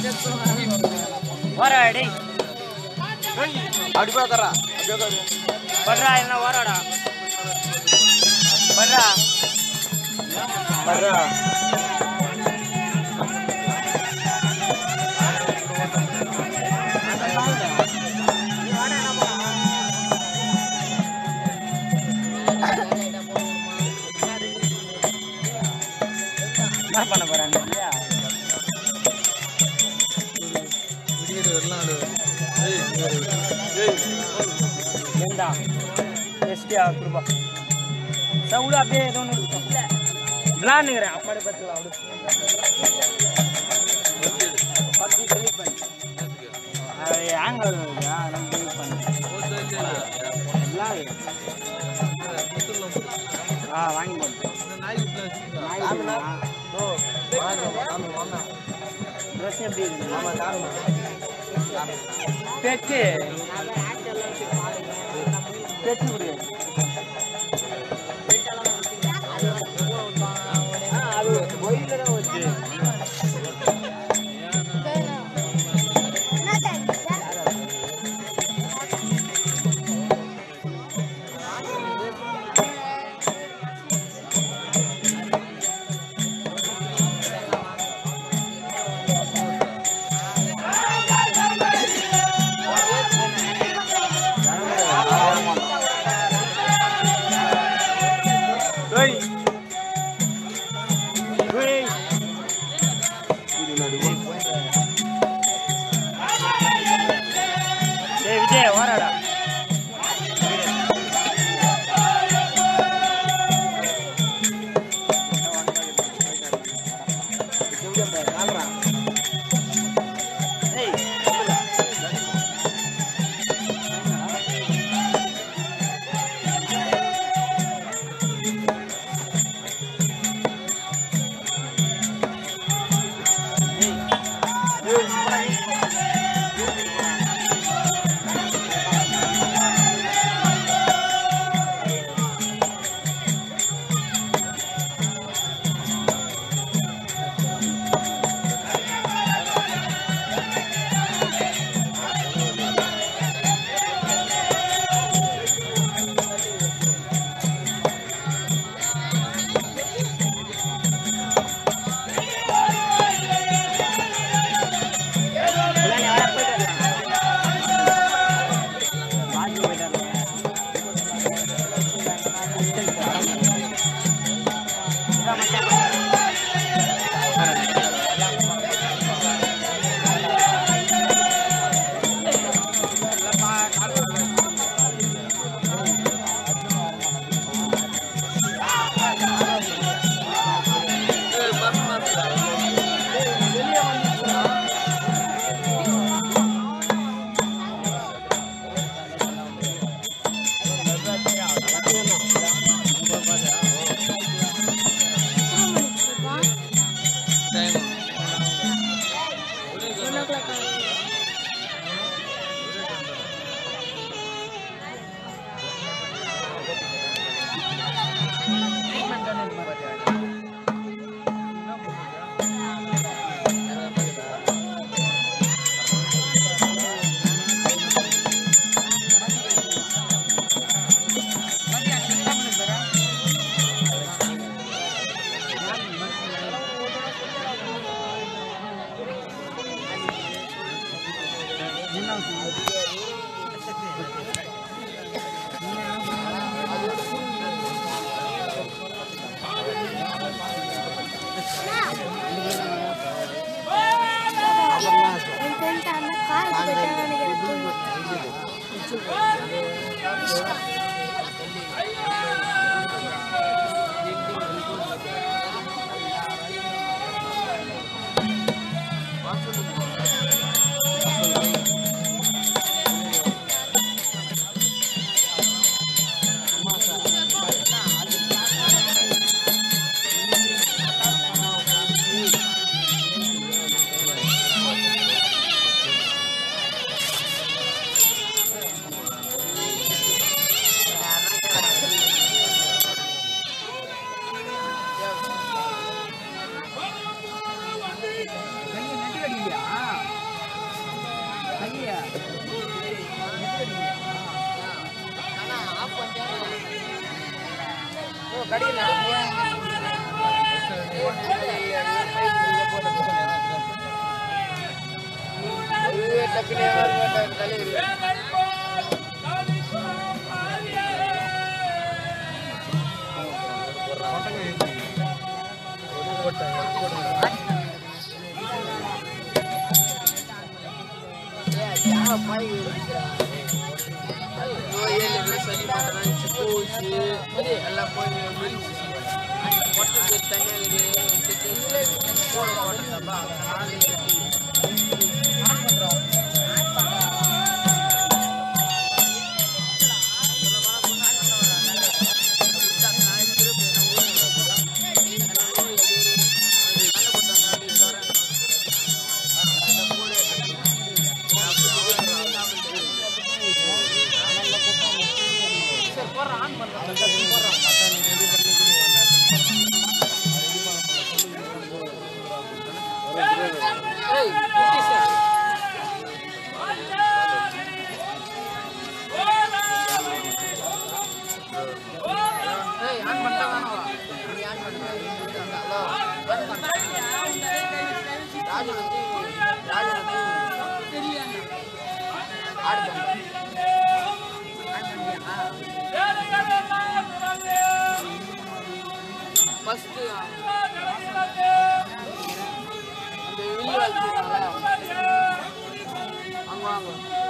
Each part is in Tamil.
வாடா டேய் அப்படி போய் உட்கார்றா. பட்றா என்ன வாடாடா பட்றா வர்றா. என்ன பண்ண போறாங்க இல்லையா ஏண்டா எஸ்டியா குருபா சவுடு அப்படியே ஏதோ ஒன்று இருக்கும் விளாண்டுக்கிறேன் அப்பாடி பார்த்துக்கலாம் அப்படி அது ஆங்கல் வருதா நம்ம delete பண்ணு. விளாடு. ஆ வாங்கி போடு நாய் இருக்குதா? dress எப்படி இருக்குது பெட்டு பெட்டு கொடு ஆ, அது ஒயில தான் வச்சு Ready? Ready? டேய் விஜய் வாடா ஆ எல்லாம் போய் கொட்டை தனியாக ஏய் ஆன் பண்ணா வேணாம் நீ ஆன் பண்ணு ஹலோ ராஜு வந்து ராஜு வந்து ஆடு பண்ணு ஃபர்ஸ்ட் அந்த வில்லு வச்சுருக்காங்க அங்க வாங்க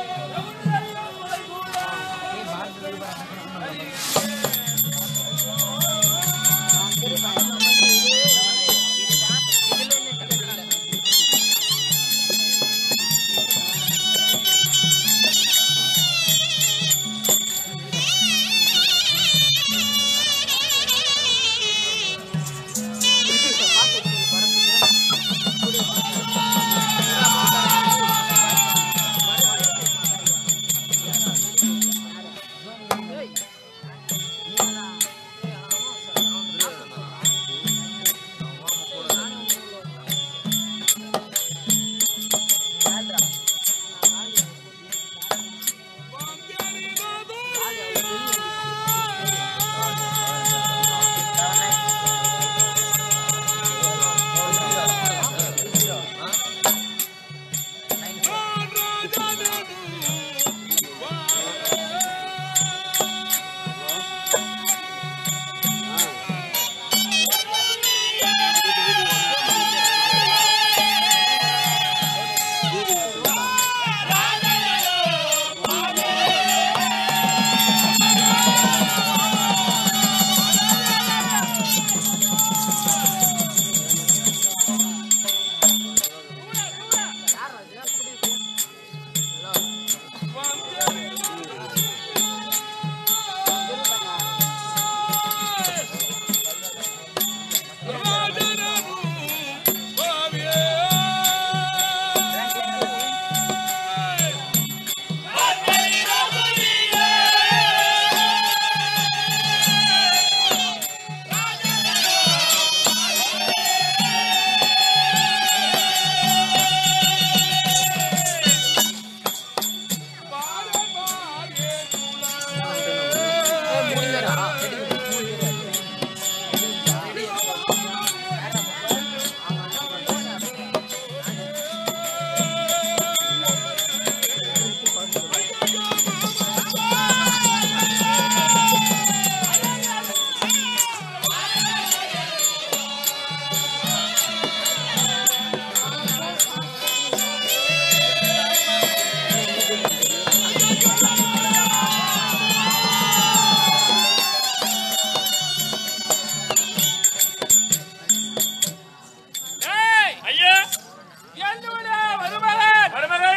ஏய், ஐயா என்னுடைய மருமகன் மருமகள்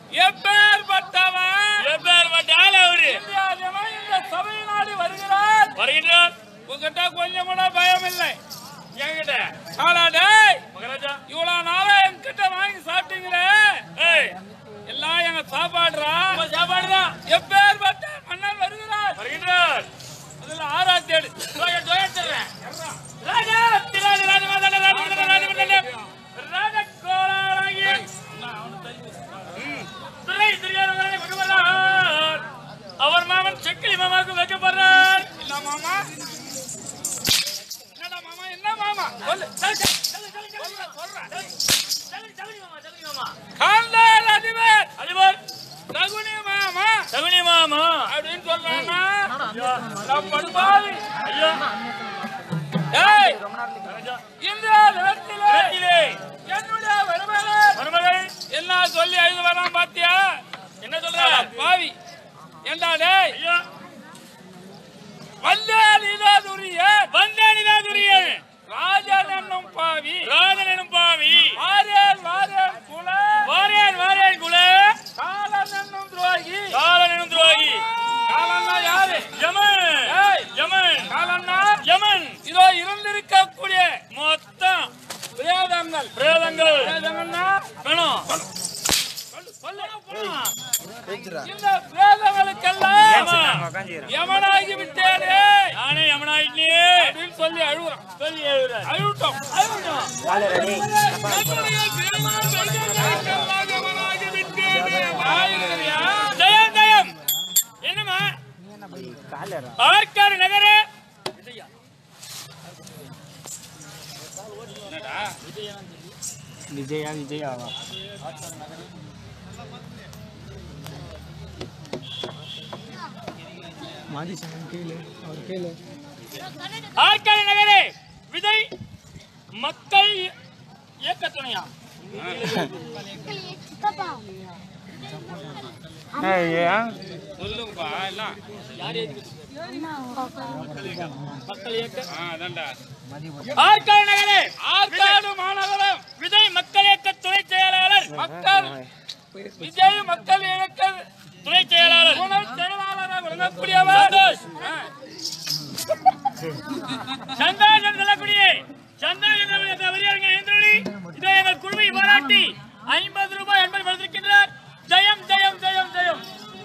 எப்பேற்பட்டவன் எப்பேற்பட்ட ஆள் அவரு இந்தியா தினம் இந்த சபை நாடு வருகிறார் வருகின்றார் உங்ககிட்ட கொஞ்சம் கூட பயம் இல்லை என்கிட்ட ஆனா டேய் மகாராஜா இவ்வளவு நாளா என்கிட்ட வாங்கி சாப்பிட்டீங்களே ஏய் எல்லாம் எங்க சாப்பாடுறா உங்க சாப்பாடுதான் எப்பேற்பட்ட மன்னன் வருகிறார் வருகின்றார் அதுல ஆறாத்தி ஏடு ஜோயா, ஜோயா தர்றேன். ராஜா, திராஜ, ராஜமாதான, ராஜமந்தன, ராஜமந்தன, ராஜகோளாராகி, ம், துரை, துரியோதனனை கொண்டுவரார். அவர் மாமன் செக்கிலி மாமாவுக்கு வைக்கப்படுறார் இல்ல மாமா சொல்லு காந்தார் அதிபர் அதிபர் சகுனி மாமா சகுனி மாமா அப்படின்னு சொல்றானா நான் படுபாவி ஐயா ஏய் இந்த நிலத்திலே என்னுடைய மருமகள் மருமகள் என்ன சொல்லி ஐந்து வரலாம் பாத்தியா என்ன சொல்ற பாவி ஏண்டா டேய் வந்தேன் இதாதுரிய வந்தேன் இதாதுரிய ராஜன் என்னும் பாவி ராஜன் என்னும் பாவி வாரேன் வாரேன் குல வாரேன் வாரேன் குல காலன் என்னும் துரோகி காலன் என்னும் துரோகி காலன்னா யாரு யமன் ஏய் யமன் காலன்னா யமன் இதோ இருந்திருக்கக்கூடிய மொத்தம் பிரேதங்கள் பிரேதங்கள் பிரேதங்கள்னா வேணும் இந்த பிரேதங்களுக்கெல்லாம் யமனாகி விட்டேனே நானே யமனாயிட்டே அப்படின்னு சொல்லி அழுகுறான் சொல்லி அழுகுறான் அழுவிட்டோம் அழுவிட்டோம் ஜெயம் ஜெயம் என்னமா ஆற்காடு நகர விஜயா விஜயாவா மாதி சங்கன் கேளு அவர் கேளு ஆற்காடு நகரே விஜய் மக்கள் இயக்க துணையா சொல்லுங்கப்பா எல்லாம் மக்கள் இயக்க ஆற்காடு நகரே ஆற்காடு மாநகரம் விஜய் மக்கள் இயக்க துணை செயலாளர் மக்கள் விஜய் மக்கள் இயக்க துணை செயலாளர் துணை செயலாளராக விளங்கக்கூடியவர் சந்தோஷம் சொல்லக்கூடிய சந்தோஷம் என்ற வரியாருங்க எந்திரொலி இதை எங்கள் குழுவை பாராட்டி ஐம்பது ரூபாய் என்பதை வளர்த்திருக்கின்றார் ஜெயம் ஜெயம் ஜெயம் ஜெயம்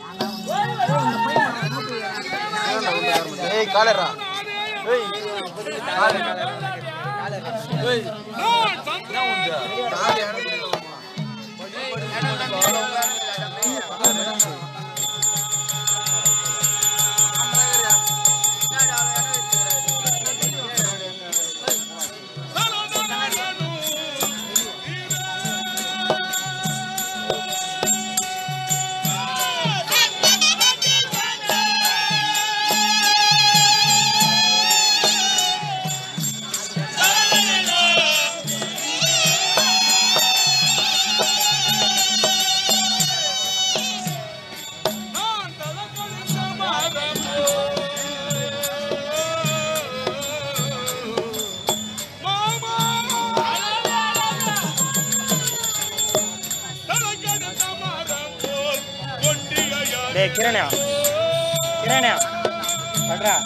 ஏய் காலரா ஏய் டேய் கிரண்யா கிரண்யா பட்ரா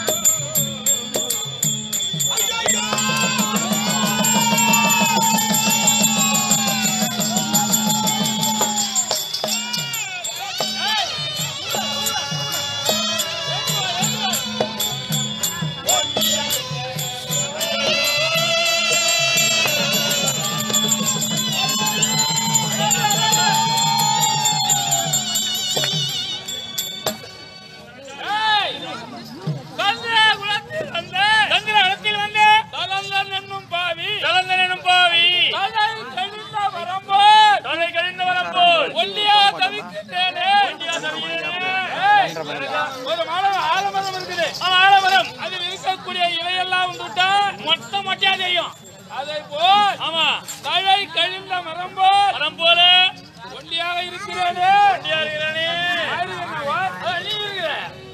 சந்திர குலத்தில் வந்த சந்திர குலத்தில் வந்த தலந்தன் என்னும் பாவி தலந்தன் என்னும் பாவி தலை கழிந்த வரம்போல் தலை கழிந்த வரம்போல் ஒல்லியா தவிக்கின்றேனே ஒல்லியா தவிக்கின்றேனே ஏய், ஒரு மாணவன் ஆலமரம் இருக்குது அவன் ஆலமரம் அதில் இருக்கக்கூடிய இலையெல்லாம் வந்து விட்டா மொத்த மொட்டையா தெரியும் அதை போல் ஆமா தலை கழிந்த மரம் போல் மரம் போல ஒல்லியாக இருக்கிறேனே ஒல்லியா இருக்கிறேனே யாரு என்ன வா? ஆ, நீ இருக்கிற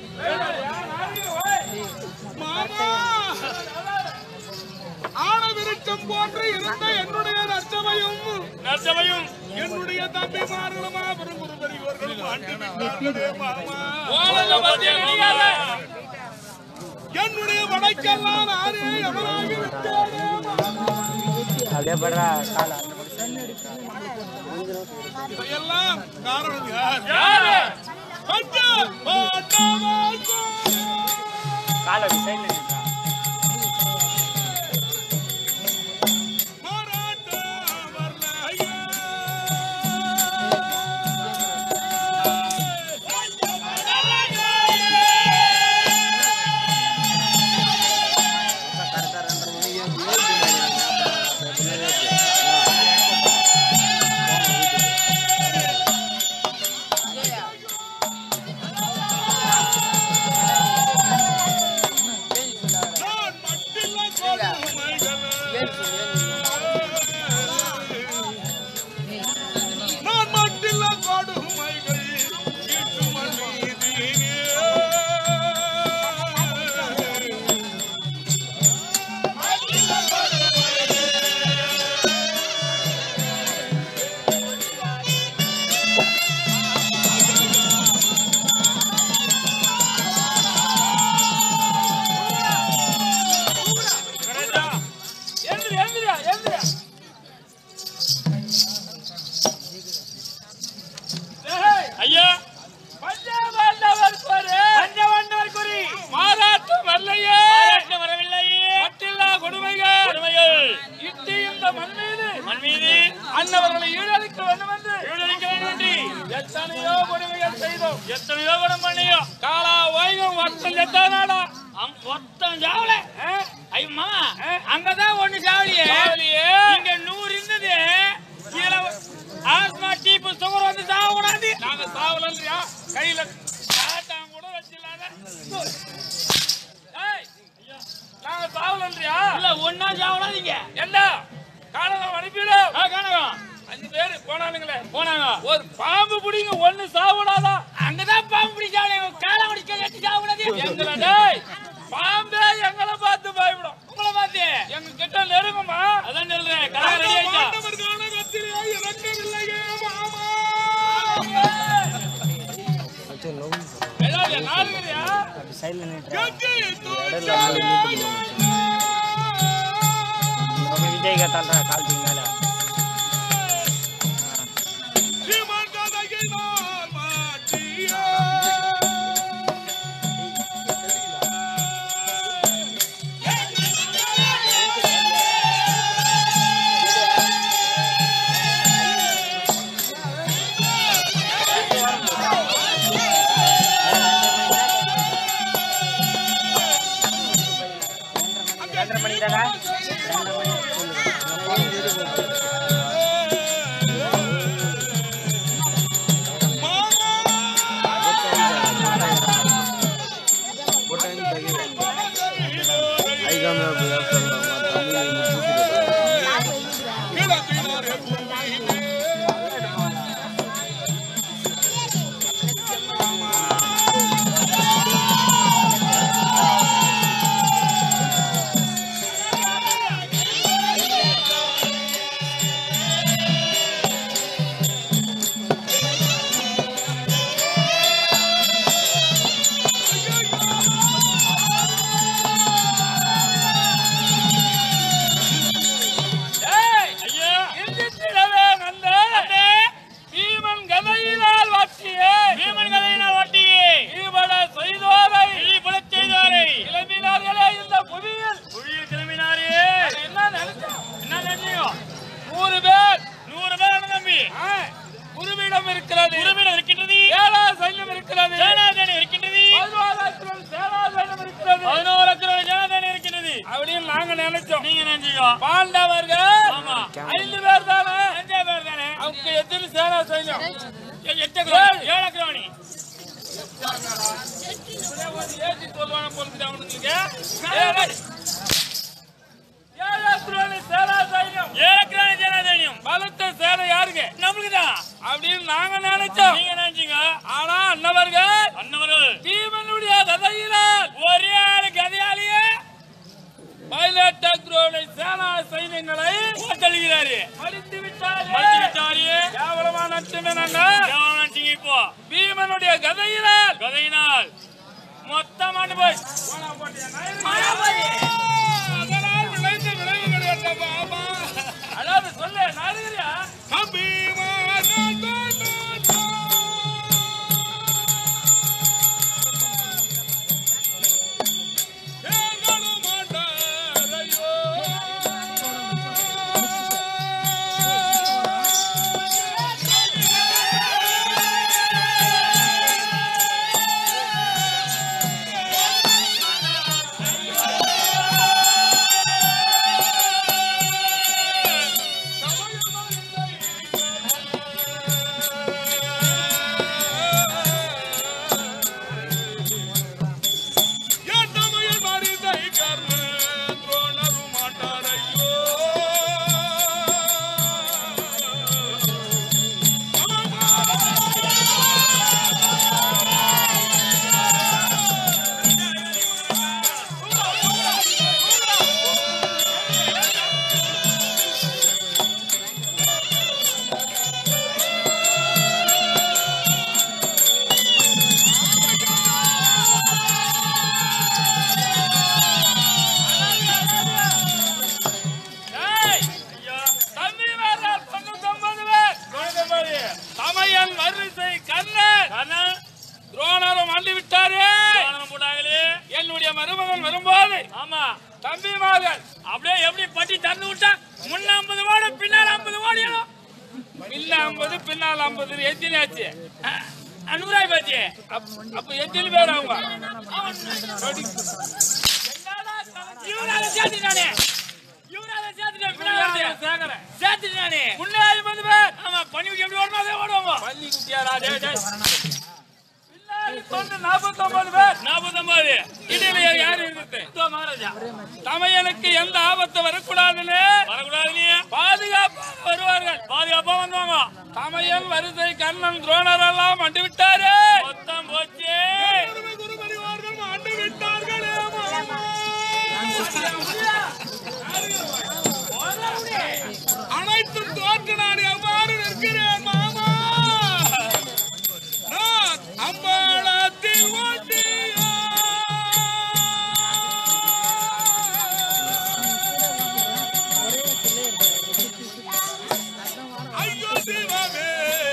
ஆணவிருச்சம் போன்று இருந்த என்னுடைய நச்சமையும் நர்சவையும் என்னுடைய தம்பிமார்களுமா பெருங்குரு பெரியவர்களும் ஆண்டு விட்டார்களே மாமா. ஓலங்க பத்திய கிடைக்காத என்னுடைய வடக்கெல்லாம் நானே எவனாகி விட்டேனே மாமா. அப்படியே பட்ரா காலா இதையெல்லாம் காரணம் யார் யாரு பட்ட பாட்டவன் காலா சைட்ல நின்றா போராட்ட வரலாயே. மொத்தம் சாவல ஐயோ மாமா அங்கதான் ஒண்ணு சாவலியே இங்க நூறு இருந்தது கீழே ஆஸ்மா டீப்பு சுகர் வந்து சாவ கூடாது நாங்க சாவலன்றியா கையில காட்டான் கூட வச்சிடலாத நாங்க சாவலன்றியா இல்ல ஒன்னா சாவலாதீங்க என்ன காணகம் அனுப்பிடு காணகம் அஞ்சு பேரு போனானுங்களே போனாங்க ஒரு பாம்பு பிடிங்க ஒண்ணு சாப்பிடாதா அங்கதான் பாம்பு பிடிச்சாலே காலை முடிக்க எட்டு சாப்பிடாது எங்களை டேய் பாம்பே எங்களை பார்த்து பயப்படும் உங்களை பார்த்து எங்க கிட்ட நெருங்குமா அதான் சொல்றேன் கலா ரெடி ஆயிட்டா ஆண்டவர் கானகத்திலே இறக்கவில்லையே மாமா ஏதாவது நாளுங்கறியா கங்கை தூச்சாலே சீமான் கதையினால் மாட்டியே கிடத்தினாரே பூமியிலே ஏய் ஐயா இந்திரவே நந்த அண்ணே பீமன் கதையினால் வாட்டியே பீமன் கதையினால் வாட்டியே ஈபட செய்தோரை ஈபட செய்தோரை கிளம்பினார்களே இந்த புவியில் புவியில் கிளம்பினாரே என்ன நினைச்சோம் என்ன நினைச்சீங்க நூறு பேர் நூறு பேர் தம்பி குருவிடம் இருக்கிறது குருவிடம் இருக்கின்றது ஏழா சைன்யம் இருக்கிறது சேனாதேனி இருக்கின்றது பதினோராயிரம் சேனாதேனம் இருக்கிறது பதினோராயிரம் சேனாதேனி இருக்கின்றது அப்படின்னு நாங்க நினைச்சோம் நீங்க நினைச்சீங்க பாண்டவர்கள் ஆமா ஐந்து பேர் தானே அஞ்சே பேர் தானே அவங்க எத்தனை சேனா சைன்யம் எ- எட்டு கிராமி ஏழு கிராமி ஏசி சொல்லுவான போலுக்கு அவனுக்கு ஏழு ஏழாத்திரவாணி சேனா சைன்யம் ஏழாத்திரவாணி சேனா சைன்யம் பலத்த சேனை யாருக்கு நம்மளுக்கு தான் அப்படின்னு நாங்க நினைச்சோம் நீங்க நினைச்சீங்க ஆனா அன்னவர்கள் அன்னவர்கள் பீமனுடைய கதையினால் ஒரே ஆளு கதையாலேயே பைலட்டாக்ரோனை சேனா சைன்யங்களை தள்ளுகிறாரு மடித்து விட்டாரு மடித்து விட்டாரு கேவலமா நட்டுமே நாங்க கேவலமா நட்டீங்க இப்போ பீமனுடைய கதையினால் கதையினால் மொத்தமான போய் அதனால் விளைந்த விளைவுகள் என்ன பாபா அதாவது சொல்லு நாடுகிறியா ஏய், ஐயா, தம்பி வேறார் தொண்ணூத்தொன்பது பேர். தொண்ணூத்தொன்பது. சமயன் வரிசை கண்ணன். கண்ணன், துரோணரும் ஆண்டு விட்டாரே. என்னுடைய மருமகன் வரும்போது ஆமா தம்பி மகன் அப்படியே எப்படி பட்டி தந்து விட்டா முன்ன ஐம்பது ஓடு பின்னால் ஐம்பது ஓடியும் பின்ன ஐம்பது பின்னால் ஐம்பது எத்தனை ஆச்சு அஹ், நூறாய் பாச்சு அப்ப எத்தனை பேர் அவங்க என்ன சேர்த்துட்டானே இவனால சேர்த்துட்டேன் பின்னாடி சேகரன் சேர்த்துட்டானே முன்னே ஐம்பது பேர் ஆமா பனி குட்டி எப்படி ஓடணும் அதே ஓடுவாங்க பள்ளி குட்டியாரா டேய் டேய் பின்னாடி வந்து நாற்பத்தொன்பது பேர் நாற்பத்தொன்பது இடையில யாரு இருக்கு இதோ மகாராஜா தமையனுக்கு எந்த ஆபத்து வரக்கூடாதுன்னு வரக்கூடாதுன்னு பாதுகாப்பாக வருவார்கள் பாதுகாப்பா வந்துவாங்க தமையன் வரிசை கண்ணன் துரோணர் எல்லாம் வந்து விட்டாரு மொத்தம் போச்சு குருபரிவார்கள் ஆண்டு விட்டார்களே மாமா அனைத்தும் தோற்று நான் எவ்வாறு நிற்கிறேன் மாமா நான் அம்பாளத்தில் ஓட்டியா ஐயோ சிவமே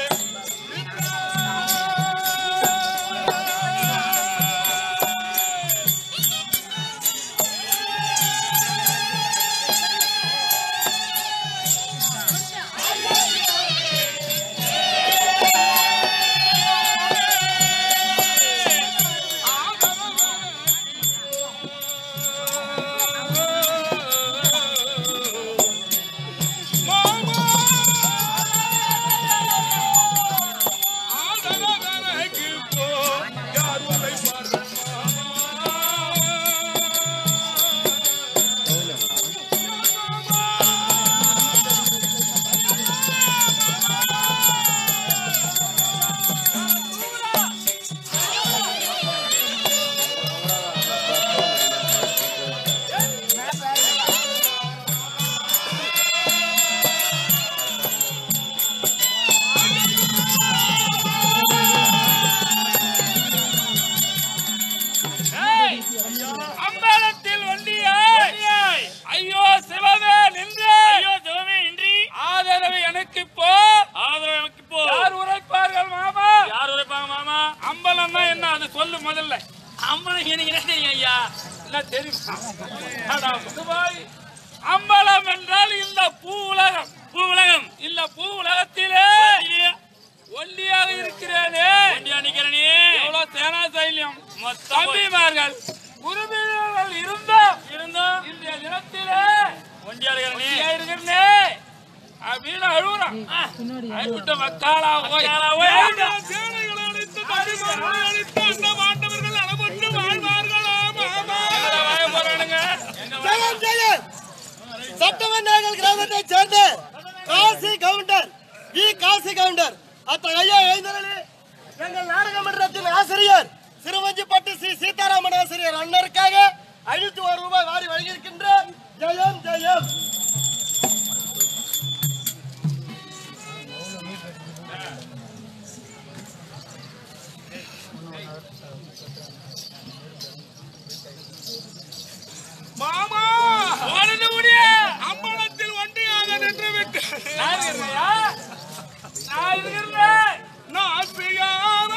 மாமா ஆதரவரைக்கு போ யார் உழைப்பார்கள் ஏய், அம்பலத்தில் வண்டியாய் ஐயோ சிவமே நின்று ஐயோ சிவமே நின்றி ஆதரவு எனக்கு போ ஆதரவு எனக்கு போ யார் உரைப்பார்கள் மாமா யார் உரைப்பாங்க மாமா அம்பலம்னா என்ன அது சொல்லு முதல்ல அம்பலம் எனக்கு என்ன தெரியும் ஐயா என்ன தெரியும் அடா, சுபாய். அம்பலம் என்றால் இந்த பூ உலகம் பூ உலகம் இல்ல பூ உலகத்திலே ஒல்லியாக இருக்கிறேனே ஒல்லியா நிக்கிறனே எவ்வளவு சேனா சைல்யம் தம்பிமார்கள் குருபீரர்கள் இருந்தோம் இருந்தோம் இன்றைய தினத்திலே ஒண்டியா இருக்கிறனே அப்படின்னு அழுகுறான் அழுவிட்ட மக்காளா போய் சேனைகளை அழித்து தடிமார்களை அழித்து அந்த மாண்டவர்கள் அளவற்று வாழ்வார்களா மாமா வாய போறானுங்க ஜெயம் ஜெயம் சட்டமன்றங்கள் கிராமத்தைச் சேர்ந்த காசி கவுண்டர் வி காசி கவுண்டர் அத்தகைய ஐயா எழுந்தருளி எங்கள் நாடக மன்றத்தின் ஆசிரியர் சிறுவஞ்சிப்பட்டு ஸ்ரீ சீதாராமன் ஆசிரியர் அண்ணருக்காக ஐநூத்தி ஒரு ரூபாய் வாரி வழங்கியிருக்கின்றோம் ஜெயம் ஜெயம் மாமா ஓடுது முடிய அம்பலத்தில் ஒன்றியாக நின்று விட்டு நான் இருக்கிறையா நான் இருக்கிறேன் நாசியான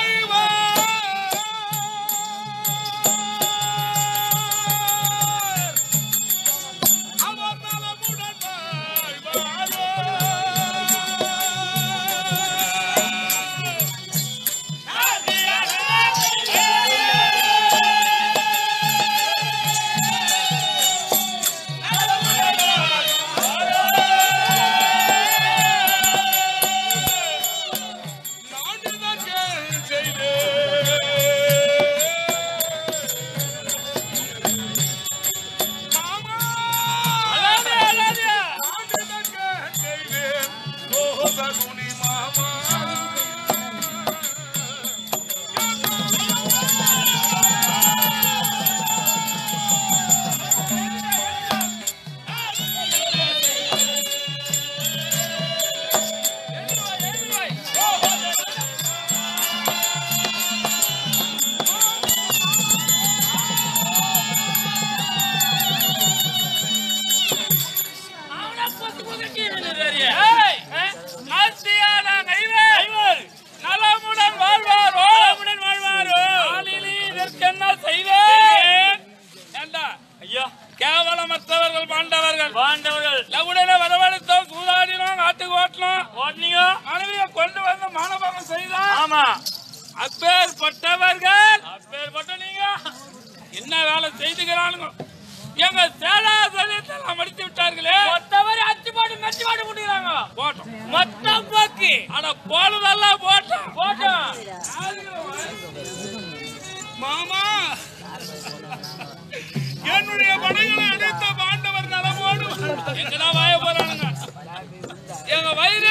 அவர் நலமுடன் வாழ்வாரோ. நாடுதற்கே செய்தேன். மாமா அழாதே அழாதே நாடுதற்கே செய்தேன். ஓ சகுனி மாமா அவனை கொத்து கொத்துக்கு விழுந்தாரு. ஏய், ஆசியான கைவர். நலமுடன் வாழ்வாரோ நலமுடன் வாழ்வாரோ நாளிலே இதற்கு என்ன செய்வேன் ஏண்டா ஐயா கேவலமற்றவர்கள் பாண்டவர்கள் பாண்டவர்கள் உடனே வரவழைத்தோம் சூதாடினோம் நாட்டுக்கு ஓட்டணும் ஓட்டினீங்க மனைவியை கொண்டு வந்து மானபகம் செய்தோம் ஆமா அப்பேற்பட்டவர்கள் அப்பேற்பட்ட நீங்க என்ன வேலை செய்துகிறானுங்க எங்க சேலா சதயத்தெல்லாம் மடித்து விட்டார்களே மொத்தவரை அச்சு போட்டு மெச்சு போட்டு முடிக்கிறாங்க போட்டோம் மொத்தம் போக்கி ஆனா போனதெல்லாம் போட்டோம் போட்டோம் மாமா என்னுடைய படைகளை அழைத்த பாண்டவர் நலமோடு எங்கதான் வாய போறானுங்க எங்க வயிறு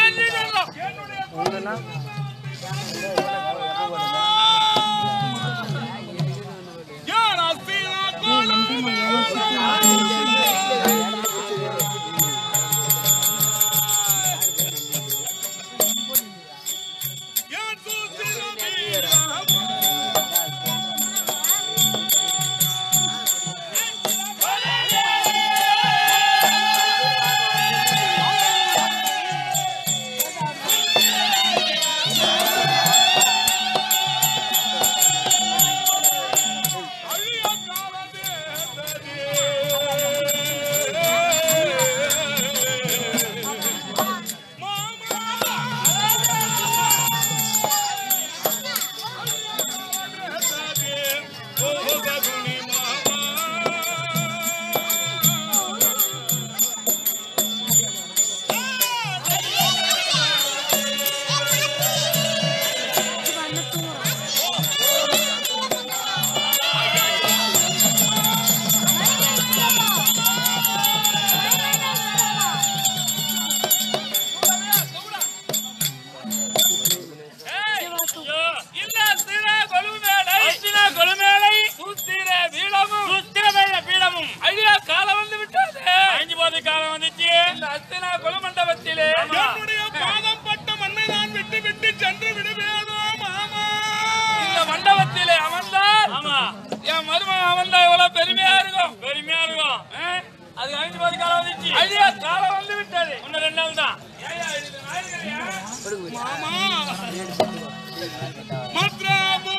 யார் அஸ்தினா கோலம் யார் சூத்திர வீரம் இல்ல சிற கொழுமேலை சிற கொழுமேலை சுத்திர பீடமும் சுத்திர பீடமும் ஐயா காலம் வந்து விட்டது அஞ்சு போது காலம் வந்துச்சு இந்த அஸ்தினா கொலுமண்டபத்திலே என்னுடைய பாதம் பட்ட மண்ணை நான் விட்டு விட்டு சென்று விடுவேனோ மாமா இந்த மண்டபத்திலே அமர்ந்தால் ஆமா என் மருமகன் அமர்ந்தா எவ்வளவு பெருமையா இருக்கும் பெருமையா இருக்கும் ஆ? அது அஞ்சு போது காலம் வந்துச்சு ஐயா காலம் வந்து விட்டது இன்னும் ரெண்டு நாள் தான் ஏய்யா, இது நாயகரியா? மாமா மத்ராபு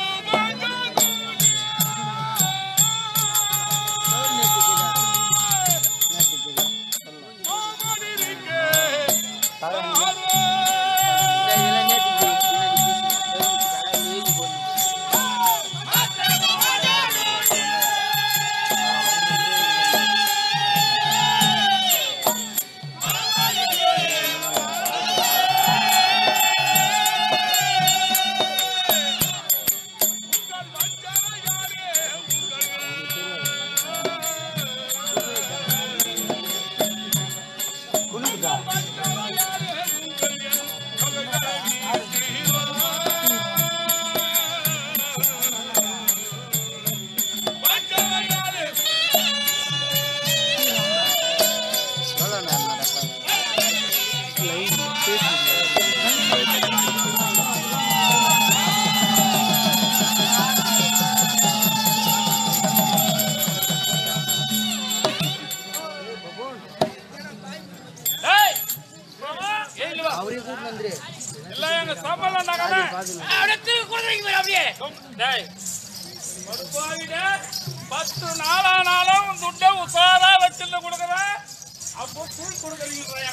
ஏய், மாமா, ஏய், இங்க வா. எல்லாம் எங்க சாப்பாடுலாம் நகமே. அப்படியே தூக்கி கொடுத்துறீங்க பாரு, அப்படியே. டேய், படுப்பாவிடே, பத்து நாளானாலும் உன் துட்டை உசாரா வச்சிருந்து கொடுக்குறேன். அப்போ தூக்கி கொடுக்குறீங்கய்யா.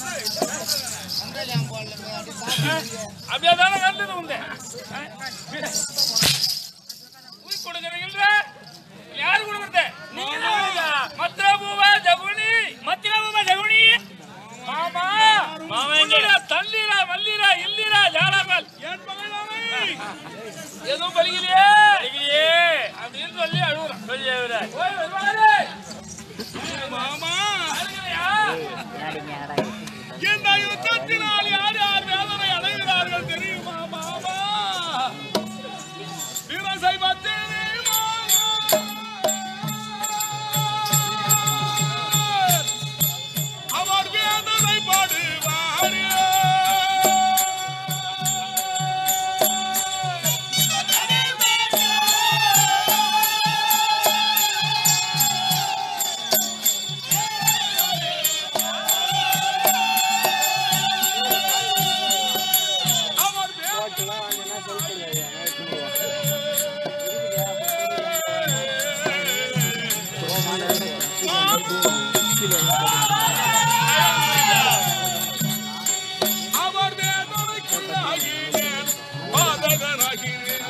அப்படியே தானே கண்டது உண்டு. ஆ? தூக்கி கொடுக்குறீங்கல்ல? யாரு கொடுக்குறது? நீங்க தான். மத்ரபூவ ஜகுனி. மத்ரபூவ ஜகுனி. மாமா மாமா எங்க தள்ளீரா வள்ளீரா இல்லீரா யாராமல் என் மகளாவை எதுவும் பலிக்கலையே பலிக்கலையே அப்படின்னு சொல்லி அழுகுறான் சொல்லி அழுகுறான் ஓய் வருவாரு மாமா அழுகுறியா? இந்த யுத்தத்தினால் யார் யார் வேதனை அடைகிறார்கள் தெரியுமா மாமா வீரசைவத்திலே அவர் வேதனை பாடுவார் அவர் அவர் வேதனைக்குள்ளாகினேன் பாதகனாகினேன்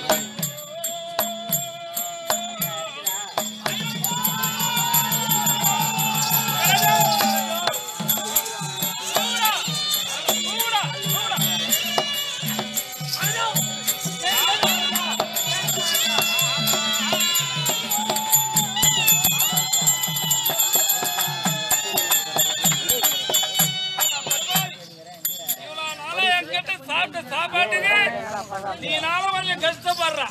சாப்பாட்டுக்கு நீ நானும் கொஞ்சம் கஷ்டப்படுற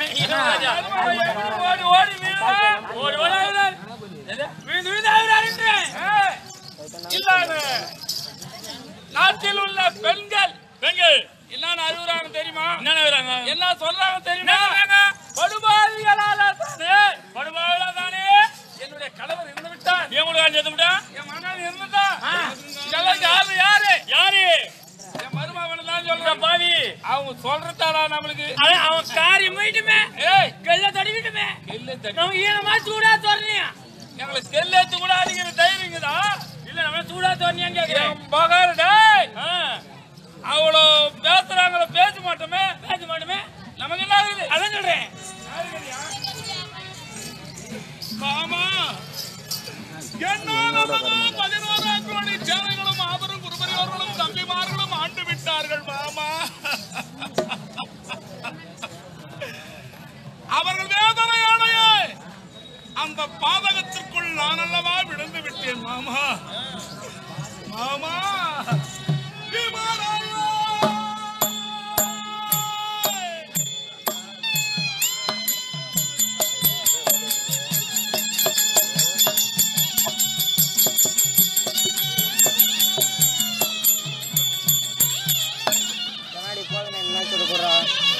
ஓடி ஓடி வீழா ஓடி ஓடி ஆகுறாரு வீழ்ந்து வீழ்ந்து ஆகுறாருன்றேன் இல்லாத நாட்டில் உள்ள பெண்கள் பெண்கள் என்னன்னு அழுகுறாங்க தெரியுமா என்ன அழுகுறாங்க என்ன சொல்றாங்க தெரியுமா படுபாவிகளால தானே படுபாவிகளா தானே என்னுடைய கணவர் இருந்து விட்டார் என் கூட இருந்து விட்டான் என் மகன் இருந்துட்டான் இதெல்லாம் யாரு யாரு யாரு என் மருமகன் தான் சொல்றேன் பாவி அவங்க சொல்றதாடா நம்மளுக்கு அவன் காரியம் போயிட்டுமே ஏய் கெல்ல தடிவிட்டுமே கெல்ல தடி நம்ம ஈனமா சூடா தோறனியா எங்களுக்கு கெல்லேத்து கூட அடிக்கிற தைரியங்கதா இல்ல நம்ம சூடா தோறனியான்னு கேக்குறேன் பகார் டேய் அவ்வளோ பேசுறாங்களோ பேச மாட்டோமே பேச மாட்டோமே நமக்கு என்ன ஆகுது அதான் சொல்றேன் மாமா என்னால பதினோராம் கோடி சேனைகளும் மாபெரும் குருபரியோர்களும் தம்பிமார்களும் ஆண்டு விட்டார்கள் மாமா அவர்கள் வேதனையானையே அந்த பாதகத்திற்குள் நான் அல்லவா விழுந்து விட்டேன் மாமா மாமா விமானாயே! கண்ணாடி போதும் என்ன கொடுக்குறா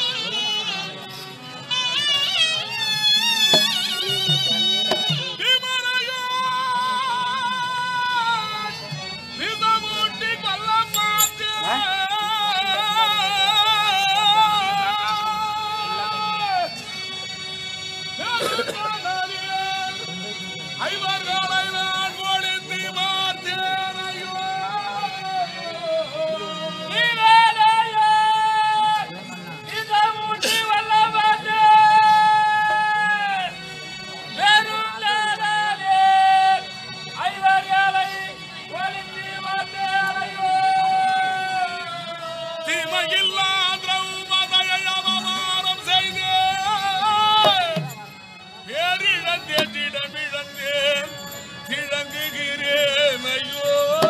திழங்குகிறேன் ஐயோ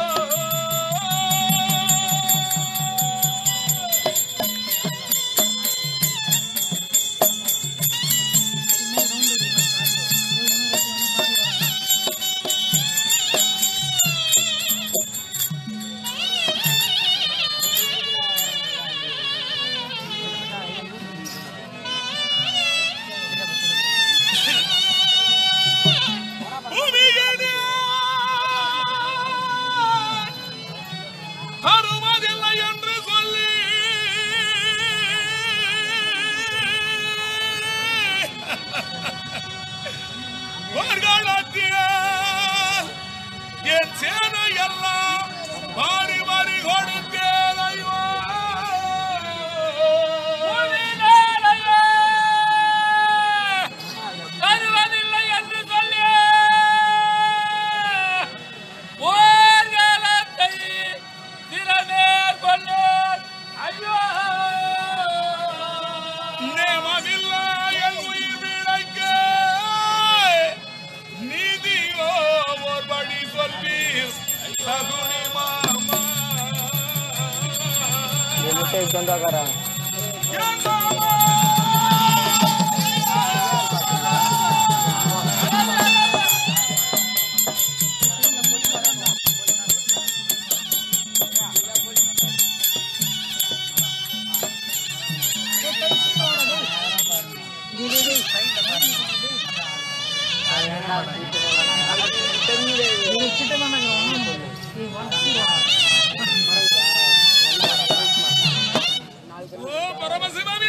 பூமியிலே அருமதில்லை என்று சொல்லி போர்க்களத்திய என் சேனை எல்லாம் மாறி மாறி கொடுத்தேன் ஐயோ வருவதில்லை என்று சொல்லி போர்க்காலத்தை திறமேற் கொண்டேன் ஐயோ நேமமில்லா என் உயிர் பிழைக்க நீதியோ ஒரு படி சொல்வீர் சகுனி மாமா முட்டை கொண்டாக்காரா என் மாமா ஓ பரமசிவமே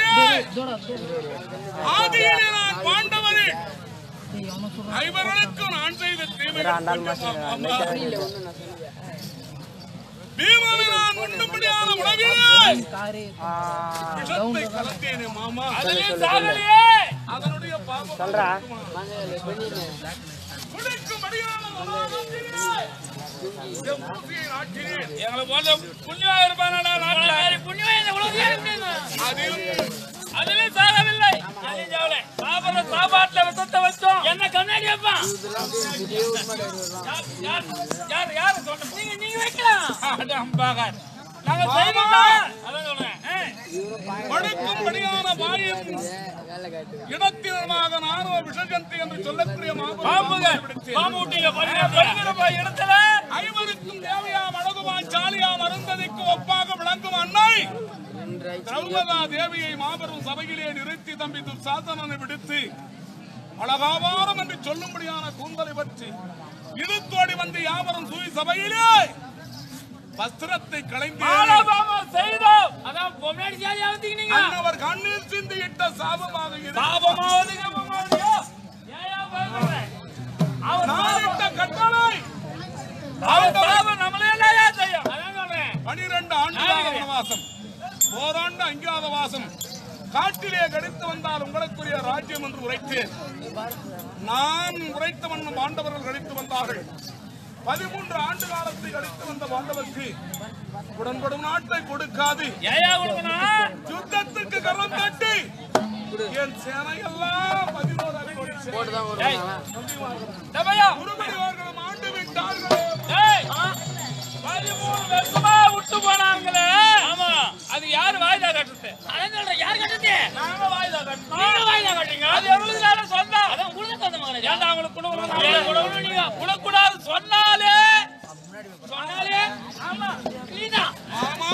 ஆதியிலே நான் பாண்டவனே ஐவர்களுக்கும் நான் செய்த தீமைகள் பீமாவை நான் உண்ணும்படியான உணவிலே விஷத்தை கலந்தேனே மாமா அதுலயும் சாகலையே அதனுடைய பாவம் சொல்றா குடிக்கும்படியான மகாபக்தியிலே என் புத்தியை ஆற்றினேன். எங்களை போன்ற புண்ணியவா இருப்பானடா நாட்டுல புண்ணியவா இந்த உலகத்துல இருப்பேன் அதில் அதுலயும் சாகவில்லை அதுலயும் சாகல சாப்பிடுற சாப்பாட்டுல விஷத்தை வச்சோம் என்ன கண்ணாடி வைப்பான் யார் யார் யார் சொல்ற நீங்க நீங்க வைக்கலாம் அதான் பாகார் நாங்க செய்வோம் அதான் சொல்றேன் படுக்கும்படியான வாயின் இடத்தினமாக நானோ விஷஜந்தி என்று சொல்லக்கூடிய மாபெரும் பிடித்தேன். பாம்பு விட்டீங்க பாருங்க பாருங்க போய் இடத்துல ஐவருக்கும் தேவையாம் அழகுமான் சாலியாம் அருந்ததிக்கு ஒப்பாக விளங்கும் அன்னை திரௌபதா தேவியை மாபெரும் சபையிலே நிறுத்தி தம்பி துர்சாதனனை விடுத்து அழகாவாரம் என்று சொல்லும்படியான கூந்தலை பற்றி இழுத்தோடி வந்து யாவரும் சூழி சபையிலே வஸ்திரத்தை களைந்து ஆலபாமா செய்தோம் அதான் பொம்னாடி சாதி ஆவதிங்க அன்னவர் கண்ணீர் சிந்தி இட்ட சாபமாக இது பாபமாவது கபமாவதியோ ஏயா பாக்குற அவர் நான் இட்ட கட்டளை அவர் பாபம் நம்மளே என்னயா செய்யும் அதான் சொல்றேன் பனிரெண்டு ஆண்டுகால வனவாசம் ஓராண்டு அஞ்சாத வாசம் காட்டிலே கடித்து வந்தால் உங்களுக்குரிய ராஜ்யம் என்று உரைத்தேன் நான் உரைத்த வண்ணம் பாண்டவர்கள் கடித்து வந்தார்கள் பதிமூன்று ஆண்டு காலத்தை கழித்து வந்த பாண்டவருக்கு உடன்படும் நாட்டை கொடுக்காது ஏயா கொடுக்கணும் யுத்தத்துக்கு கரம் தட்டி என் சேனையெல்லாம் பதினோரு அடி கொடி சேனை. தபையா குருபரிவார்களும் ஆண்டு விட்டார்கள் டேய் பதிமூணு வருஷமா விட்டு போனாங்களே ஆமா அது யாரு வாய்தா கட்டுறது அதான் சொல்றேன் யார் கட்டுறது நாங்க வாய்தா கட்டணும் நீங்க வாய்தா கட்டுங்க அது எவ்வளவு நேரம் சொன்னா அதான் உங்களுக்கு சொந்த மகனே ஏன்டா அவங்களுக்கு கொடுக்கணும் கொடுக்கணும் நீங்க கொடுக்கூடாது சொன்னாலே சொன்னாலே ஆமா நீதான் ஆமா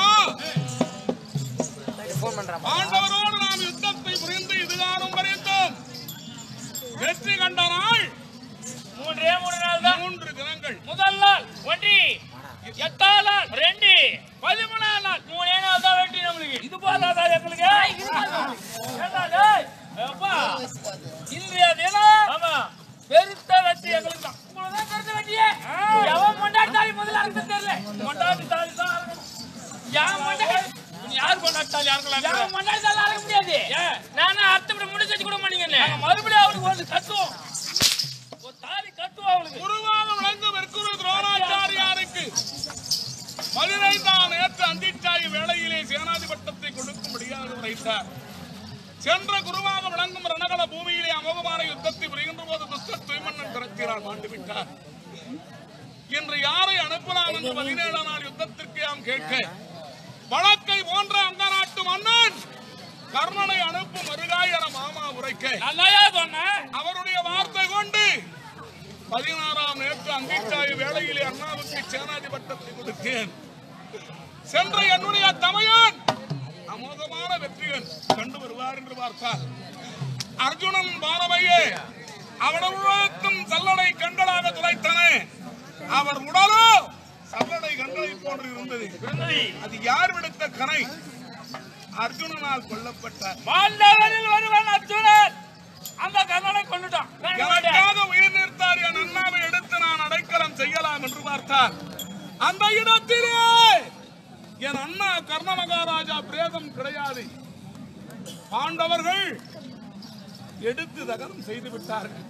பாண்டவரோடு நாம் யுத்தத்தை புரிந்து இதுகாரம் வரைந்தோம் வெற்றி கண்ட நாள் மூன்றே மூணு நாள் தான் மூன்று தினங்கள் முதல் நாள் ஒண்டி எட்டாம் நாள் ரெண்டு பதிமூணாம் நாள் மூணே நாள் தான் வெட்டி நம்மளுக்கு இது போதாதா எங்களுக்கு ஏண்டா டேய்? அப்பா, இன்றைய தினம் ஆமா பெருத்த வெற்றி எங்களுக்கு தான் உங்களுக்குதான் பெருத்த வெற்றியே எவன் கொண்டாடி தாலி முதல்ல அறுக்க தெரியல கொண்டாடி தாலி தான் அறுக்கணும். எவன் கொண்டாடி நீ யார் கொண்டாடி தாலி அறுக்கலாம் எவன் கொண்டாடி தாலி அறுக்க முடியாது நானும் அர்த்தம் விட முடிச்சு வச்சு கூட மாட்டீங்க மறுபடியும் அவளுக்கு ஒன்று கட்டுவோம் ஒரு தாலி கட்டுவோம் அவளுக்கு குருவாக விளங்கும் மெர்க்குரு துரோணாச்சாரியாருக்கு பதினைந்தாம் நேற்று அந்திச்சாய் வேளையிலே சேனாதிபட்டத்தை கொடுக்கும்படியாக உரைத்தார் சென்ற குருவாக விளங்கும் ரணகல பூமியிலே அமோகமான யுத்தத்தை புரிகின்ற போது துஷ்ட துய்மன்னன் திறத்தினார் மாண்டு விட்டார் இன்று யாரை அனுப்பலாம் என்று பதினேழாம் நாள் யுத்தத்திற்கு யாம் கேட்க வழக்கை போன்ற அந்த நாட்டு மன்னன் கர்ணனை அனுப்பும் வருகாய் என மாமா உரைக்க நல்லாயா சொன்னேன் அவருடைய வார்த்தை கொண்டு பதினாறாம் நேற்று அங்கிச்சாய வேளையிலே அண்ணாவுக்கு சேனாதிபட்டத்தை கொடுத்தேன் சென்ற என்னுடைய தமையன் அமோகமான வெற்றியன் கண்டு வருவார் என்று பார்த்தார் அர்ஜுனன் பாரவையே அவனுக்கும் சல்லடை கண்களாக துளைத்தன அவர் உடலோ சல்லடை கண்களை போன்று இருந்தது அது யார் விடுத்த கனை அர்ஜுனனால் கொல்லப்பட்டார் பாண்டவரில் ஒருவன் அர்ஜுனன் அந்த கர்ணனை கொண்டுட்டான் எனக்காக உயிர் நிறுத்தார் என் அண்ணாவை எடுத்து நான் அடைக்கலம் செய்யலாம் என்று பார்த்தார் அந்த இடத்திலே என் அண்ணா கர்ண மகாராஜா பிரேதம் கிடையாது பாண்டவர்கள் எடுத்து தகனம் செய்து விட்டார்கள்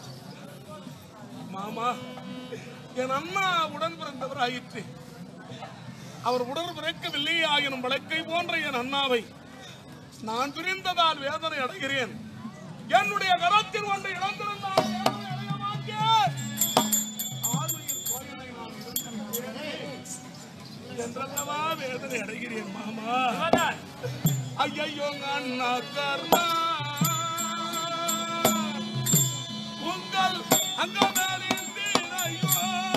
மாமா என் அண்ணா உடன் பிறந்தவராயிற்று அவர் உடன் பிறக்கவில்லை ஆயினும் வழக்கை போன்ற என் அண்ணாவை நான் பிரிந்ததால் வேதனை அடைகிறேன் என்னுடைய கரத்தில் ஒன்று இழந்திருந்தால் வேதனை அடைய மாட்டேன். ஆளுயிர் கோயிலை நான் இழந்திருக்கிறேனே. என்றல்லவா வேதனை அடைகிறேன் மாமா ஐயோ அண்ணா கர்ணா உங்கள் அங்கமேலின் வீரையோ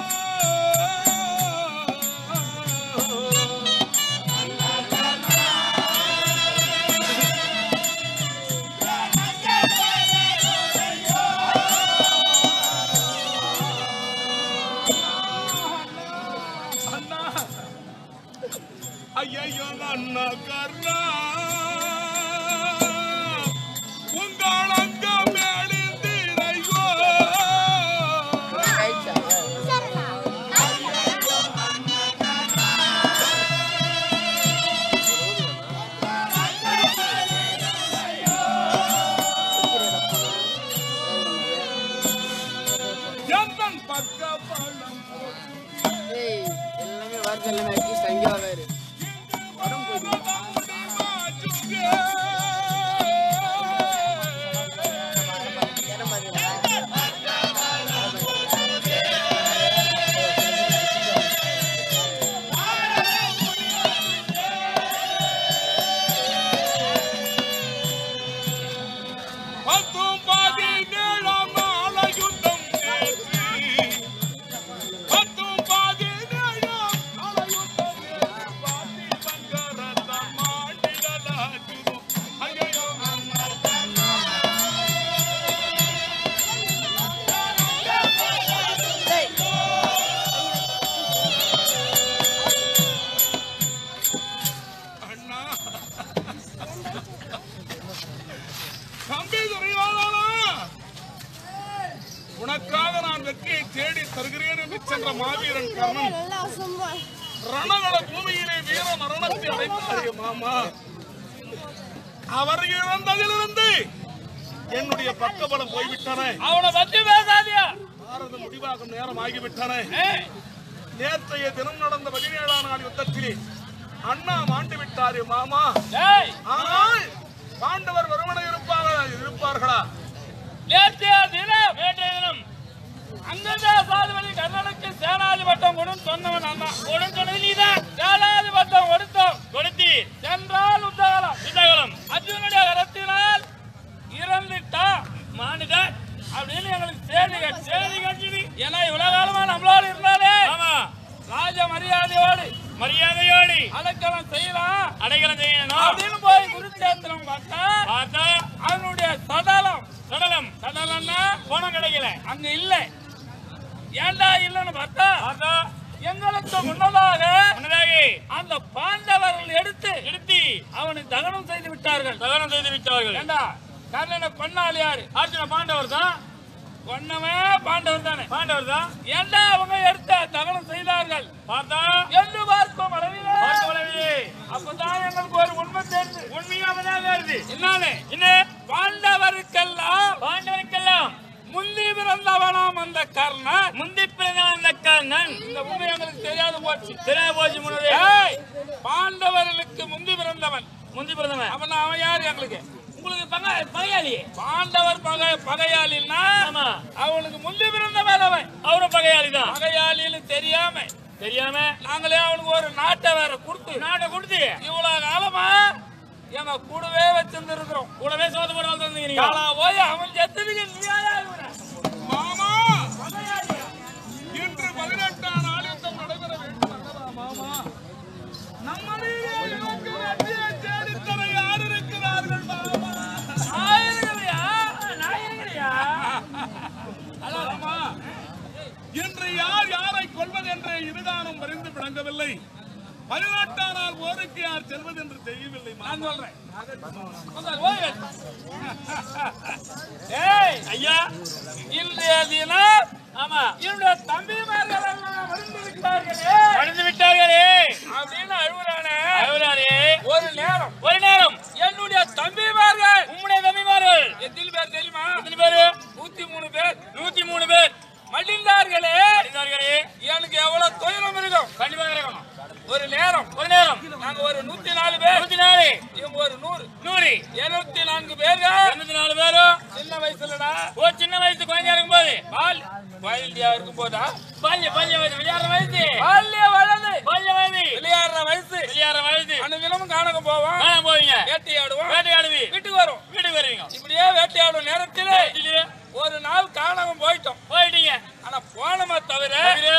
அண்ணா ஐயோ அண்ணா கர்ணா உங்கள் அங்க மேலிந்திரையோ எந்தன் பக்க பழம் எல்லாமே வருது எல்லாமே அட்லீஸ்ட் அங்கேயா வேறு இடம் பார்த்தீங்களா தருகிறேன் என்று சென்ற மாவீரன் கர்ணன் ரணகள பூமியிலே வீர மரணத்தை அடைத்தாரே மாமா அவர் இறந்ததிலிருந்து என்னுடைய பக்கபலம் போய்விட்டன அவனை பத்தி பேசாதியா பாரத முடிவாகும் நேரம் ஆகிவிட்டன நேற்றைய தினம் நடந்த பதினேழாம் நாள் யுத்தத்திலே அண்ணா மாண்டு விட்டாரே மாமா டேய் ஆனால் பாண்டவர் வருமனை இருப்பார்களா இருப்பார்களா நேற்றைய தினம் நேற்றைய தினம் அங்கதான் சாதுபதி கர்ணனுக்கு சேனாதி பட்டம் கொடுன்னு சொன்னவன் அண்ணா கொடுன்னு சொன்னது நீதான் சேனாதி பட்டம் கொடுத்தோம் கொடுத்தி சென்றால் உத்தகலம் உத்தகலம் அர்ஜுனுடைய கரத்தினால் இறந்துட்டா மாநிலன் அப்படின்னு எங்களுக்கு சேதி கட்- சேதி கட்சி ஏன்னா இவ்வளவு காலமா நம்மளோட இருந்தாலே ஆமா ராஜ மரியாதையோடு மரியாதையோடு அடக்கலம் செய்யலாம் அடைக்கலம் செய்யணும் அப்படின்னு போய் குருச்சேத்திரம் பார்த்தா பார்த்தா அவனுடைய சடலம் சடலம் சடலம்னா போனம் கிடைக்கல அங்க இல்ல ஏன்டா இல்லன்னு பார்த்தா பார்த்தா எங்களுக்கு முன்னதாக முன்னதாக அந்த பாண்டவர்கள் எடுத்து எடுத்து அவனுக்கு தகனம் செய்து விட்டார்கள் தகனம் செய்து விட்டார்கள் ஏண்டா கர்ணனை கொன்னாள் யாரு அர்ஜுன பாண்டவர் தான் கொன்னவன் பாண்டவர் தானே பாண்டவர் தான் ஏண்டா அவங்க எடுத்த தகனம் செய்தார்கள் பார்த்தா என்று பார்க்கும் அளவிலே அளவிலே அப்பதான் எங்களுக்கு ஒரு உண்மை தெரிஞ்சு உண்மையாக தான் வருது என்னன்னு என்ன பாண்டவருக்கெல்லாம் பாண்டவருக்கெல்லாம் முந்தி பிறந்தவனாம் அந்த கர்ணன் முந்தி பிறந்தவன் அந்த கர்ணன் இந்த உண்மை எங்களுக்கு தெரியாது போச்சு தெரியாது போச்சு முன்னதே பாண்டவர்களுக்கு முந்தி பிறந்தவன் முந்தி பிறந்தவன் அவன் அவன் யாரு எங்களுக்கு உங்களுக்கு பகை பகையாளி பாண்டவர் பகை பகையாளின்னா அவனுக்கு முந்தி பிறந்தவன் அவன் அவரும் பகையாளி தான் பகையாளின்னு தெரியாம தெரியாம நாங்களே அவனுக்கு ஒரு நாட்டை வேற கொடுத்து நாட்டை கொடுத்து இவ்வளவு காலமா எங்க கூடவே வச்சிருந்துருக்கிறோம் கூடவே சோத போட வந்திருந்தீங்க போய் அவன் செத்ததுக்கு நீயாயா இருக்கிற? மாமா இன்று பதினெட்டாம் நாள் யுத்தம் நடைபெற வேண்டும் அல்லவா மாமா நம்மளிலே எனக்கு வெற்றியை தேடித்தர யார் இருக்கிறார்கள் மாமா நான் இருக்கிறியா? நான் இருக்கிறியா? மாமா இன்று யார் யாரை கொல்வது என்ற இதுகானம் பரிந்து விளங்கவில்லை பதினெட்டாம் நாள் போருக்கு யார் செல்வது என்று தெரியவில்லை நான் சொல்றேன் முதல் ஓய்வு எடு. ஏய் ஐயா இன்றைய தினம் ஆமா என்னுடைய தம்பிமார்கள் எல்லாம் மடிந்து விட்டார்களே மடிந்து விட்டார்களே அப்படின்னு அழுகுறானே அழுகுறானே ஒரு நேரம் ஒரு நேரம் என்னுடைய தம்பிமார்கள் உம்முடைய தம்பிமார்கள் எத்தனை பேர் தெரியுமா எத்தனை பேர் நூத்தி மூணு பேர் நூத்தி மூணு பேர் மடிந்தார்களே மடிந்தார்களே எனக்கு எவ்வளவு துயரம் இருக்கும் கண்டிப்பா இருக்கணும் ஒரு நேரம் ஒரு நேரம் நாங்க ஒரு நூத்தி நாலு பேர் நூத்தி நாலு இவங்க ஒரு நூறு நூறு இருநூத்தி நான்கு பேர்கள் இருநூத்தி நாலு பேரும் சின்ன வயசுலடா ஓ சின்ன வயசு குழந்தையா இருக்கும் போது பால் பால்யா இருக்கும் போதா பால்ய பால்ய வயசு விளையாடுற வயசு பால்ய வயது பால்ய வயது விளையாடுற வயசு விளையாடுற வயசு அந்த தினமும் காணக்க போவோம் காண போவீங்க வேட்டையாடுவோம் வேட்டையாடுவி வீட்டுக்கு வரும் வீட்டுக்கு வருவீங்க இப்படியே வேட்டையாடும் நேரத்திலே ஒரு நாள் காணாம போயிட்டோம் போயிட்டீங்க ஆனா போனோமே தவிர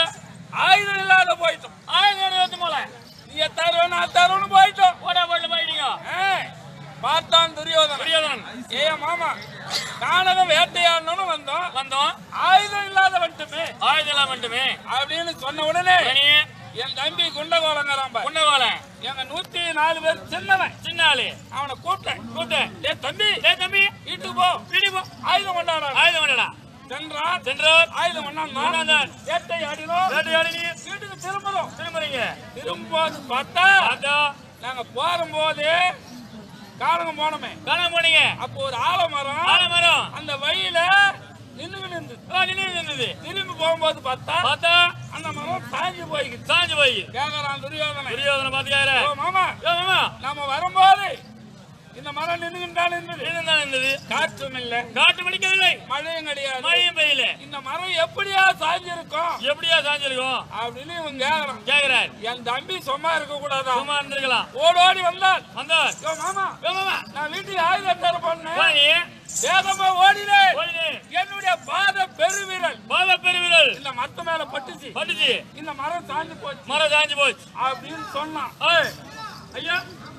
ஆயுதம் இல்லாத போயிட்டோம் ஆயுதம் எடுத்து போல நீ தருவ நான் தருவன்னு போயிட்டோம் ஓட போட்டு போயிட்டீங்க ஏய், பார்த்தான் துரியோதனன் துரியோதனன் ஏ மாமா கானகம் வேட்டையாடணும்னு வந்தோம் வந்தோம் ஆயுதம் இல்லாத வந்துட்டுமே ஆயுதம் இல்லாத வந்துட்டுமே அப்படின்னு சொன்ன உடனே என் தம்பி குண்டகோலங்கிறான் குண்டகோலன் எங்க நூத்தி நாலு பேர் சின்னவன் சின்ன ஆளு அவனை கூப்பிட்டேன் கூப்பிட்டேன் ஏ தம்பி ஏ தம்பி வீட்டுக்கு போ வீட்டுக்கு போ ஆயுதம் கொண்டாடா ஆயுதம் கொண்டாடா சென்றார் சென்றார் ஆயுதம் கொண்டாந்தான் வேட்டை ஆடினோம் வேட்டை ஆடினி வீட்டுக்கு திரும்புறோம் திரும்புறீங்க திரும்பும்போது பார்த்தா நாங்க போகும்போது காரணம் போனோமே காரணம் போனீங்க அப்போ ஒரு ஆலமரம் ஆலமரம் அந்த வழியில நின்னு நின்று நின்னுது திரும்பி போகும்போது பார்த்தா பார்த்தா அந்த மரம் சாஞ்சு போய் சாஞ்சு போய் கேக்குறான் துரியோதனை துரியோதனை பாத்துக்காரு மாமா மாமா நாம வரும்போது இந்த மரம் நின்றுகின்றால் இருந்தது நின்றுதான் இருந்தது காற்றும் இல்ல காற்று மடிக்கவில்லை மழையும் கிடையாது மழையும் பெய்யல இந்த மரம் எப்படியா சாஞ்சிருக்கும் எப்படியா சாஞ்சிருக்கும் அப்படின்னு இவன் கேக்குறான் கேக்குறாரு என் தம்பி சும்மா இருக்க கூடாதா சும்மா இருந்திருக்கலாம் ஓடோடி வந்தான் வந்தான் யோ மாமா யோ மாமா நான் வீட்டுக்கு ஆயுதம் தர பண்ணேன் வேகமா ஓடினேன் என்னுடைய பாத பெருவிரல் பாத பெருவிரல் இந்த மரத்து மேல பட்டுச்சு பட்டுச்சு இந்த மரம் சாஞ்சு போச்சு மரம் சாஞ்சு போச்சு அப்படின்னு சொன்னான் ஐயா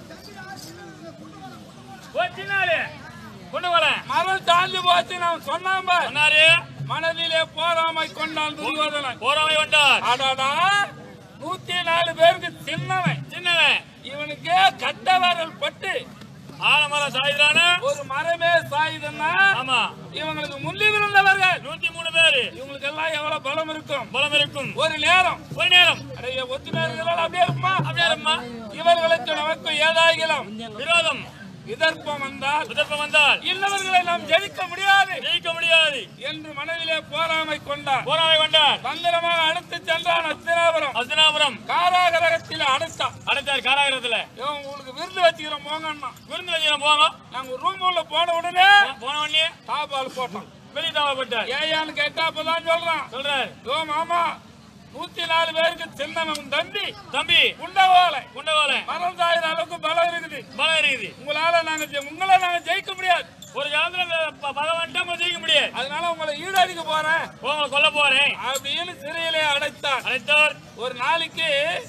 போச்சுனாலே கொண்டு வரேன் மரம் சாஞ்சு போச்சு நான் சொன்னான் பார். சொன்னாரு மனதிலே போராமை கொண்டான் துரியோதனன் போராமை கொண்டான் அடாடா நூத்தி நாலு பேருக்கு சின்னவன் சின்னவன் இவனுக்கு கட்ட விரல் பட்டு ஆலமரம் சாயுதானா ஒரு மரமே சாயுதுன்னா ஆமா இவங்களுக்கு முந்தி விழுந்தவர்கள் நூத்தி மூணு பேரு இவங்களுக்கு எல்லாம் எவ்வளவு பலம் இருக்கும் பலம் இருக்கும் ஒரு நேரம் ஒரு நேரம் அடைய ஒத்துமை இருக்கிறாள் அப்படியே இருக்குமா அப்படியே இருமா இவர்களுக்கு நமக்கு ஏதாகிலும் விரோதம் விதர்ப்பம் வந்தால் விதர்ப்பம் வந்தால் இல்லவர்களை நாம் ஜெயிக்க முடியாது ஜெயிக்க முடியாது என்று மனதிலே போராமை கொண்டார் போராவை கொண்டார் தந்திரமாக அடுத்து சென்றான் அஸ்தினாபுரம் அஸ்தினாபுரம் காராகரகத்தில் அடைத்தான் அடைத்தார் காராகிரத்துல இவன் உங்களுக்கு விருது வச்சுக்கிறோம் போங்கன்னா விருந்து வச்சு போங்க நாங்க ரூம் உள்ள போன உடனே போன உடனே தாபால் போட்டோம் வெளியே தாவப்பட்டார் ஏயான்னு கேட்டா அப்பதான் சொல்றான் சொல்றாரு யோ மாமா நூத்தி நாலு பேருக்கு சின்னவன் தம்பி தம்பி குண்டவாளை குண்டவாள மரம் சாயிற அளவுக்கு பலம் இருக்குது பலம் இருக்குது உங்களால நாங்க ஜெ- உங்களை நாங்க ஜெயிக்க முடியாது ஒரு காலத்துல ப- பலம் வந்துட்டா நம்ம ஜெயிக்க முடியாது அதனால உங்களை ஈடடிக்க போறேன் உங்களை கொல்ல போறேன் அப்படின்னு சிறையிலே அடைத்தார் அழைத்தார் ஒரு நாளைக்கு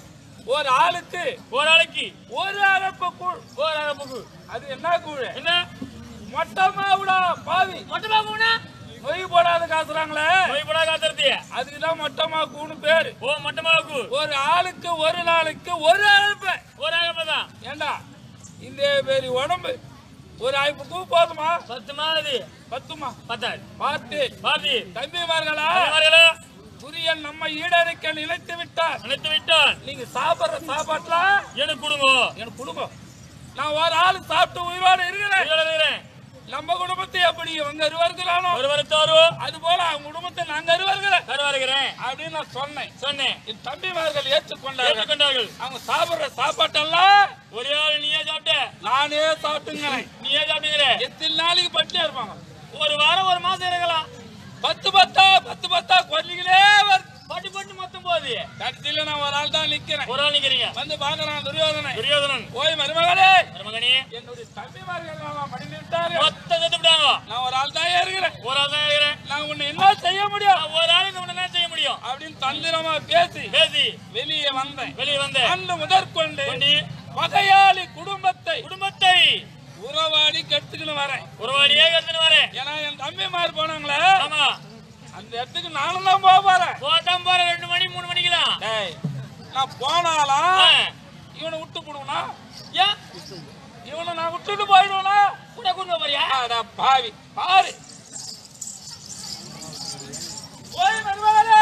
ஒரு ஆளுக்கு ஒரு ஆளைக்கு ஒரு அரப்பு கூழ் ஒரு அரப்புக்கு அது என்ன கூழ் என்ன மொட்டமா விடா பாவி மொட்டமா கூணா நொய் போடாத காசுறாங்களே போய்படா காத்திருத்திய அதுக்குதான் மொட்டமா கூணு பேரு ஓ மொட்டமா கூ ஒரு ஆளுக்கு ஒரு நாளைக்கு ஒரு அரப்பு ஒரு அரப்பு தான் ஏண்டா இந்த பெரிய உடம்பு ஒரு ஐப்பு கூ போதுமா பத்து மாதிரி பத்துமா பத்தாது பார்த்து பாதி தம்பிமார்களா அதே துரியன் நம்ம ஈடறிக்க நினைத்து விட்டார் அழைத்து விட்டான் நீங்க சாப்பிடுற சாப்பாட்டுல எனக்கு கொடுங்க எனக்கு கொடுங்க நான் ஒரு ஆளு சாப்பிட்டு உயிரோடு இருக்கிறேன் உயிரோட இருக்கிறேன். நம்ம குடும்பத்தை எப்படி இவங்க வருகிறானோ ஒரு வருத்தாரோ அது போல அவங்க குடும்பத்தை நாங்க வருகிறேன் கருவா இருக்கிறேன் அப்படின்னு நான் சொன்னேன் சொன்னேன் என் தம்பிமார்கள் ஏற்றுக்கொண்டார்கள் ஏற்றுக்கொண்டார்கள் அவங்க சாப்பிடுற சாப்பாட்டெல்லாம் ஒரே ஆள் நீயே சாப்பிட்ட நானே சாப்பிட்டுங்கிறேன் நீயே சாப்பிட்டுங்கிற எத்தனை நாளைக்கு பட்டியா இருப்பாங்க ஒரு வாரம் ஒரு மாசம் இருக்கலாம் பத்து பத்தா பத்து பத்தா கொல்லிகளே வருது பட்டு பட்டு மொத்தம் போகுது கடைசியில நான் ஒரு ஆள் தான் நிக்கிறேன் ஒரு ஆள் நிக்கிறீங்க வந்து பாக்குறான் துரியோதனை துரியோதனன் ஓய் மருமகளே மருமகனே என்னுடைய தம்பிமார்கள் எல்லாம் மடிந்து விட்டாரு மொத்தம் செத்து விட்டாங்க நான் ஒரு ஆள் தான் இருக்கிறேன் ஒரு ஆள் தான் இருக்கிறேன் நான் உன்னை என்ன செய்ய முடியும் நான் ஒரு ஆளுக்கு முன்ன செய்ய முடியும் அப்படின்னு தந்திரமா பேசி பேசி வெளியே வந்தேன் வெளியே வந்து அன்று முதற்கொண்டு கொண்டு பகையாளி குடும்பத்தை குடும்பத்தை உறவாடி கெடுத்துக்கின்னு வரேன் ஒருவாடியே எடுத்துட்டு வரேன் ஏன்னா என் தம்பிமார் போனாங்களே ஆமா அந்த இடத்துக்கு நானும் தான் போக போறேன் போட்டாம் போற ரெண்டு மணி மூணு மணிக்கெல்லாம் டேய், நான் போனாலாம் ஆ. இவனை விட்டு போடுவனா ஏன் இவனை நான் விட்டுட்டு போயிடுவேனா கூட கொண்டு போறியா அடா பாவி பாரு ஓய் மருமகளே